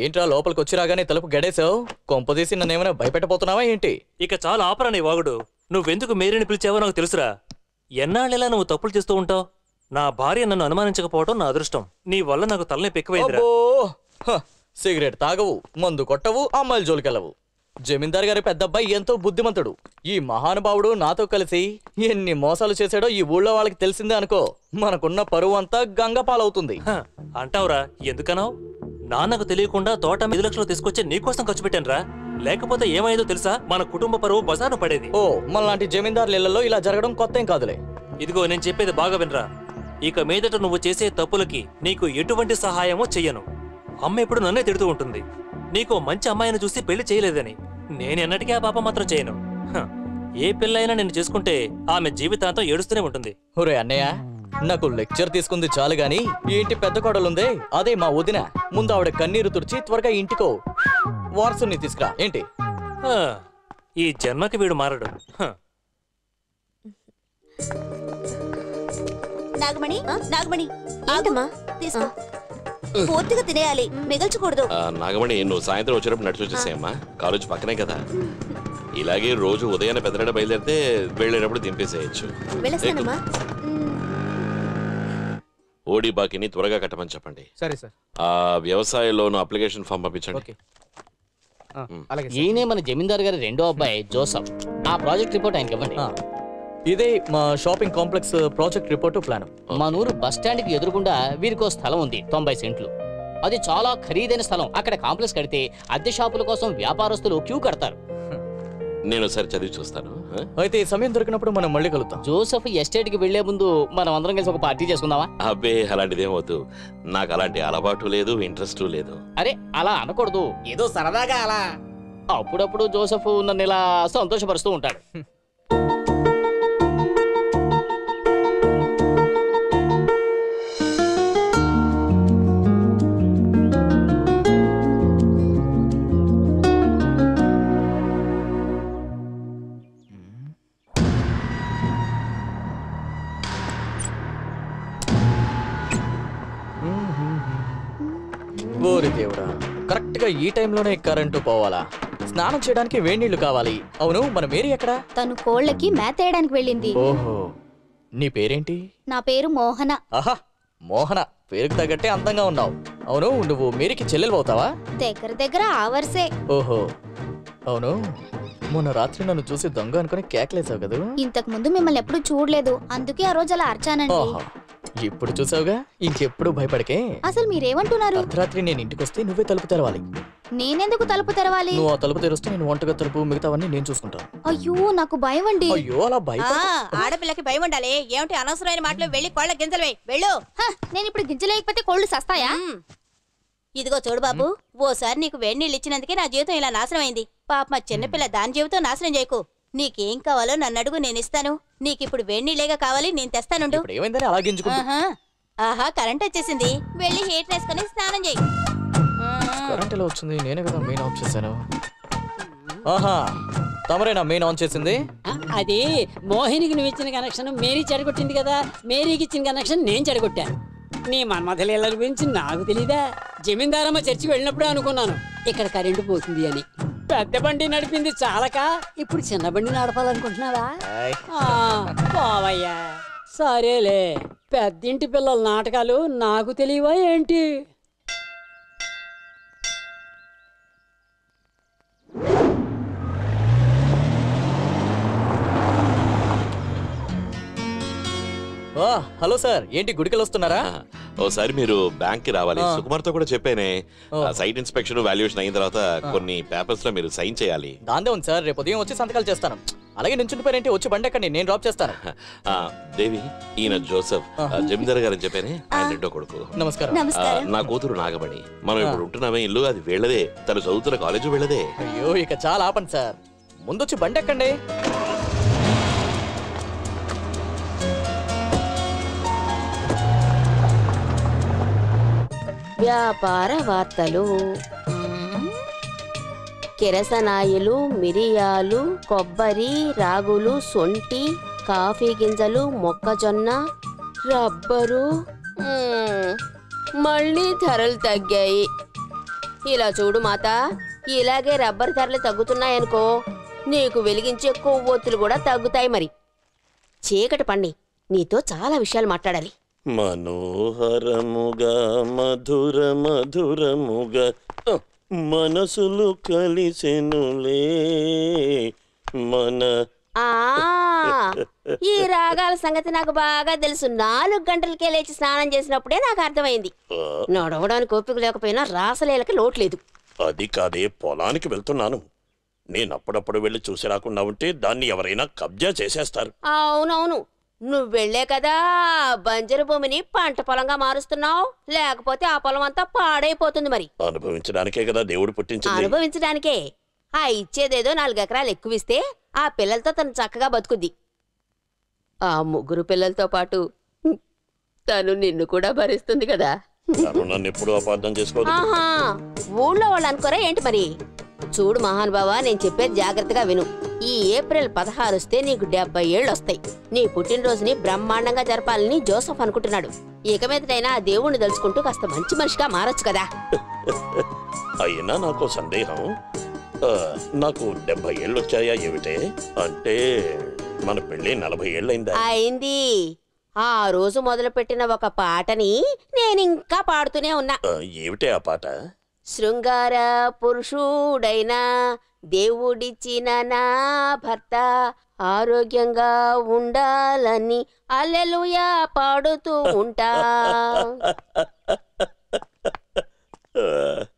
ఏంట్రా లోపలికి వచ్చి రాగానే తలుపు గడేసావు కొంపదీసి నన్నేమైనా భయపెట్టబోతున్నావా ఏంటి ఇక చాలా ఆపరా నీ వాగుడు నువ్వెందుకు మేరీని పిలిచావో నాకు తెలుసురా ఎన్నాళ్ళెలా నువ్వు తప్పులు చేస్తూ ఉంటావు నా భార్య నన్ను అనుమానించకపోవడం నా అదృష్టం నీ వల్ల నాకు తలనొప్పి ఎక్కువైందిరా అబ్బో హ, సిగరెట్ తాగవు మందు కొట్టవు అమ్మాయిల జోలికెళ్ళవు జమీందార్ గారి పెద్దబ్బాయి ఎంతో బుద్ధిమంతుడు ఈ మహానుభావుడు నాతో కలిసి ఎన్ని మోసాలు చేశాడో ఈ ఊళ్ళో వాళ్ళకి తెలిసిందే అనుకో మనకున్న పరువు అంతా గంగ పాలవుతుంది హ, అంటావురా ఎందుకనావు నాన్నకు తెలియకుండా తోట ఐదు లక్షలు తీసుకొచ్చి నీకోసం ఖర్చు పెట్టానురా లేకపోతే ఏమైందో తెలుసా మన కుటుంబ పరువు బజారు పడేది ఓ మనలాంటి జమీందారుల ఇళ్లలో ఇలా జరగడం కొత్త ఏం కాదులే ఇదిగో నేను చెప్పేది బాగా వినరా ఇక మీదట నువ్వు చేసే తప్పులకి నీకు ఎటువంటి సహాయమూ చెయ్యను అమ్మ ఎప్పుడు నన్నే తిడుతూ ఉంటుంది నీకు మంచి అమ్మాయిని చూసి పెళ్లి చేయలేదని నేనెన్నటికీ ఆ పాప మాత్రం చేయను హ, ఏ పిల్లైనా నిన్ను చేసుకుంటే ఆమె జీవితాంతం ఏడుస్తూనే ఉంటుంది ఒరే అన్నయ్య నాకు లెక్చర్ తీసుకుంది చాలు గాని ఈ ఇంటి పెద్ద కోడలుందే అదే మా వదిన ముందు ఆవిడ కన్నీరు తుడిచి త్వరగా ఇంటికో వారసుని తీసుకురా ఏంటి హ, ఈ జన్మకి వీడు మారడు హ, నాగమణి నాగమణి ఏంటమ్మా తీసుకో పూర్తిగా తినేయాలి మిగల్చకూడదు ఆ, నాగమణి నువ్వు సాయంత్రం వచ్చేటప్పుడు నడిచి వచ్చేసేయమ్మా కాలేజ్ పక్కనే కదా ఇలాగే రోజు ఉదయాన్నే పెద్దరడ బయలుదేరితే వెళ్ళేటప్పుడు దింపేసేయచ్చు వెళ్ళొస్తానమ్మా ఓడి బాకీని త్వరగా కట్టమని చెప్పండి సరే సార్ ఆ వ్యవసాయ లోన్ అప్లికేషన్ ఫామ్ పంపించండి ఓకే ఆ, అలాగే సార్. ఈయనే మన జమీందార్ గారి రెండో అబ్బాయి జోసఫ్ ఆ ప్రాజెక్ట్ రిపోర్ట్ ఆయనకి ఇవ్వండి ఆ, ఇదే మా shopping complex project report plan మా నూరు బస్ స్టాండ్ కి ఎదురుగుండా వీరికో స్థలం ఉంది తొంభై సెంట్లు అది చాలా ఖరీదైన స్థలం అక్కడ కాంప్లెక్స్ కడితే అద్దె షాపుల కోసం వ్యాపారస్తులు క్యూ కడతారు నేను ఒకసారి చదివి చూస్తాను ఆ? అయితే ఈ సమయం దొరికినప్పుడు మనం మళ్ళీ కలుద్దాం జోసఫ్ ఎస్టేట్ కి వెళ్లే ముందు మనం అందరం కలిసి ఒక పార్టీ చేసుకుందామా అబ్బే అలాంటిదేం వద్దు నాకు అలాంటి అలవాటు లేదు ఇంట్రెస్ట్ లేదు అరే అలా అనకూడదు ఏదో సరదాగా అలా అప్పుడప్పుడు జోసఫ్ నన్ను ఇలా సంతోషపరుస్తూ ఉంటాడు ఓరి దేవుడా కరెక్ట్ గా ఈ టైంలోనే కరెంటు పోవాలా స్నానం చేయడానికి వేడి నీళ్లు కావాలి అవును మన మేరీ ఎక్కడ తను కోళ్ళకి మేత వేయడానికి వెళ్ళింది ఓహో నీ పేరేంటి నా పేరు మోహన ఆహా మోహన పేరుకు తగ్గట్టే అందంగా ఉన్నావు అవును నువ్వు మేరీకి చెల్లెలు అవుతావా దగ్గర దగ్గర ఆ వరుసే ఓహో అవును మొన్న రాత్రి నన్ను చూసి దొంగ అనుకుని కేకలేసావు కదూ ఇంతకు ముందు మిమ్మల్ని ఎప్పుడు చూడలేదు అందుకే ఆ రోజు అలా అర్చానండి ఓహో ఇప్పుడు చూసావుగా ఇంకెప్పుడు భయపడకే అసలు మీరేమంటున్నారు అర్ధరాత్రి నేను ఇంటికి వస్తే నువ్వే తలుపు తెరవాలి నేనెందుకు తలుపు తెరవాలి నువ్వు ఆ తలుపు తెరిస్తే నేను వంటగా తలుపు మిగతావన్నీ నేను చూసుకుంటాను అయ్యో నాకు భయం అండి అయ్యో అలా ఆ, భయపడ ఆడపిల్లకి భయం ఉండాలి ఏమిటి అనవసరమైన మాటలు వెళ్ళి కోళ్ళ గింజలు వేయి వెళ్ళు హ, నేను ఇప్పుడు గింజలేయకపోతే కోళ్ళు సస్తాయా మ్. ఇదిగో చూడు బాబు ఓసారి నీకు వేడి నీళ్ళు ఇచ్చినందుకే నా జీవితం ఇలా నాశనం అయింది పాప మా చిన్నపిల్ల దాని జీవితం నాశనం చేయకు నీకేం కావాలో నన్ను అడుగు నేను ఇస్తాను నీకిప్పుడు వేడి నీళ్ళేగా కావాలి నేను తెస్తానుండు ఇప్పుడు ఏమైందని అలా గింజుకుంటూ ఆహా ఆహా కరెంట్ వచ్చేసింది వెళ్ళి హీటర్ వేసుకొని స్నానం చేయి కరెంట్ ఎలా వచ్చింది నేనే కదా మెయిన్ ఆఫ్ చేశాను ఆహా తమరేనా మెయిన్ ఆన్ చేసింది ఆ, అది మోహినికి నువ్వు ఇచ్చిన కనెక్షన్ మేరీ చెడగొట్టింది కదా మేరీకి ఇచ్చిన కనెక్షన్ నేను చెడగొట్టాను నీ మన్మథలీల గురించి నాకు తెలీదా జమీందారమ్మ చర్చికి వెళ్ళినప్పుడే అనుకున్నాను ఇక్కడ కరెంటు పోతుంది అని పెద్ద బండి నడిపింది చాలక ఇప్పుడు చిన్న బండి నడపాలనుకుంటున్నావా ఆయ్. ఆ, పోవయ్యా సరేలే పెద్దింటి పిల్లల నాటకాలు నాకు తెలియవా ఏంటి ఆ, హలో సార్ ఏంటి గుడికలు వస్తున్నారా ఆ, ఓసారి మీరు బ్యాంక్ కి రావాలి ఆ. సుకుమార్తో కూడా చెప్పానే ఓ. ఆ, సైట్ ఇన్స్పెక్షన్ వాల్యుయేషన్ అయిన తర్వాత కొన్ని పేపర్స్ లో మీరు సైన్ చేయాలి దాందే ఉంది సార్ రేపు ఉదయం వచ్చి సంతకాలు చేస్తాను అలాగే నించుండిపోయారేంటి వచ్చి బండి ఎక్కండి నేను డ్రాప్ చేస్తాను ఆ, దేవి ఈయన జోసెఫ్ ఆ, జమీందార్ గారు అని చెప్పానే ఆయన రెండో కొడుకు నమస్కారం ఆ, నమస్కారం నా కూతురు నాగమణి మనం ఇప్పుడు ఉంటున్నామే ఇల్లు అది వీళ్ళదే తను చదువుతున్న కాలేజీ వీళ్ళదే అయ్యో ఇక చాలా ఆపండి సార్ ముందొచ్చి బండి ఎక్కండి వ్యాపార వార్తలు కిరసనాయిలు మిరియాలు కొబ్బరి రాగులు సొంటి కాఫీ గింజలు మొక్కజొన్న రబ్బరు మ్మ్, మళ్ళీ ధరలు తగ్గాయి ఇలా చూడు మాత ఇలాగే రబ్బర్ ధరలు తగ్గుతున్నాయనుకో నీకు వెలిగించే కొవ్వొత్తులు కూడా తగ్గుతాయి మరి చీకటి పండి నీతో చాలా విషయాలు మాట్లాడాలి మనోహరముగా మధుర మధురముగా ఆ, మనసులు కలిసెనులే మన ఆ ఈ రాగాల సంగతి నాకు బాగా తెలుసు నాలుగు గంటలకే లేచి స్నానం చేసినప్పుడే నాకు అర్థమైంది ఆ, నడవడానికి ఓపిక లేకపోయినా రాసలేలకి లోట్లేదు అది కాదే పొలానికి వెళ్తున్నాను నేను అప్పుడప్పుడు వెళ్ళి చూసి రాకుండా ఉంటే దాన్ని ఎవరైనా కబ్జా చేసేస్తారు అవునవును నువ్వు వెళ్ళే కదా బంజరు భూమిని పంట పొలంగా మారుస్తున్నావు లేకపోతే ఆ పొలం అంతా పాడైపోతుంది మరి అనుభవించడానికే కదా దేవుడు పుట్టించింది అనుభవించడానికే ఆ ఇచ్చేదేదో నాలుగు ఎకరాలు ఎక్కువిస్తే ఆ పిల్లలతో తను చక్కగా బతుకుద్ది ఆ ముగ్గురు పిల్లలతో పాటు హ్మ్, తను నిన్ను కూడా భరిస్తుంది కదా తను నన్ను ఎప్పుడు అపార్థం చేసుకోదు ఆహా ఊళ్ళో వాళ్ళు అనుకోరా ఏంటి మరి చూడు మహానుభావా నేను చెప్పేది జాగ్రత్తగా విను ఈ ఏప్రిల్ పదహారు వస్తే నీకు డెబ్బై ఏళ్ళు వస్తాయి నీ పుట్టినరోజుని బ్రహ్మాండంగా జరపాలని జోసఫ్ అనుకుంటున్నాడు ఇక మీదటైనా ఆ దేవుణ్ణి తలుచుకుంటూ కాస్త మంచి మనిషిగా మారొచ్చు కదా అయినా నాకు సందేహం ఆ, నాకు డెబ్బై ఏళ్ళు వచ్చాయా ఏమిటే అంటే మన పెళ్ళి నలభై ఏళ్ళైందా అయింది ఆ రోజు మొదలుపెట్టిన ఒక పాటని నేనింకా పాడుతూనే ఉన్నా ఆ, ఏమిటే ఆ పాట శృంగార పురుషుడైన దేవుడిచ్చిన నా భర్త ఆరోగ్యంగా ఉండాలని అల్లెలుయా పాడుతూ ఉంటా ఆ,